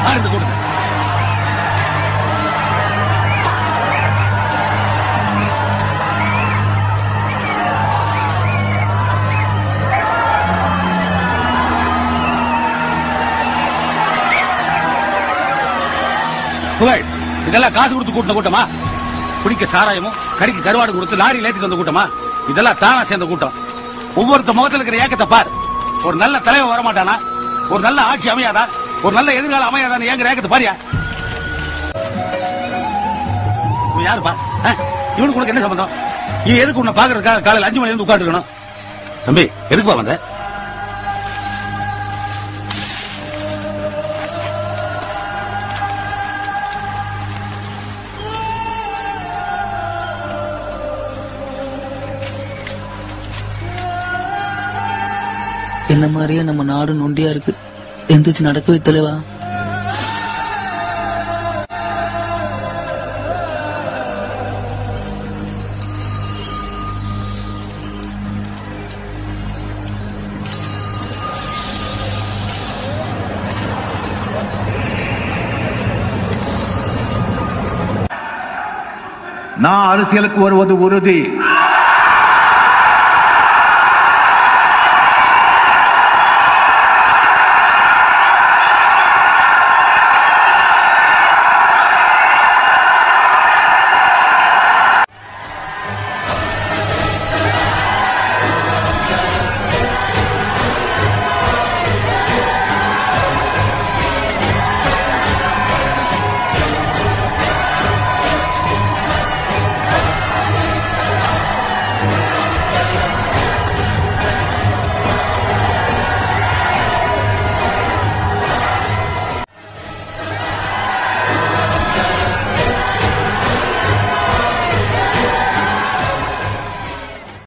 பாரு இந்த கூட்டத்தை புகழ் இதெல்லாம் காசு கொடுத்து கூட்டின கூட்டமா குடிக்க சாராயமும் கடிக்கு கருவாடு கொடுத்து லாரி ஏத்திட்டு வந்த கூட்டமா இதெல்லாம் தானா சேர்ந்த கூட்டம் ஒவ்வொருத்த முகத்துல இருக்கிற ஏக்கத்தை பார் ஒரு நல்ல தலைவன் வரமாட்டானா ஒரு நல்ல ஆட்சி அமையாதா ஒரு நல்ல எதிர்காலம் அமையாதான்னு ஏங்குற ஏக்கத்தை பாரியா இவன் யாருப்பா ஆ? இவனுக்கு உனக்கு என்ன சம்பந்தம் இவன் எதுக்கு உன்னை பாக்குறதுக்காக காலையில் அஞ்சு மணி இருந்து உட்காந்துருக்கணும் தம்பி எதுக்குப்பா வந்த என்ன மாதிரியே நம்ம நாடு நொண்டியா இருக்கு எந்திரிச்சு நடக்கவே தலைவா நான் அரசியலுக்கு வருவது உறுதி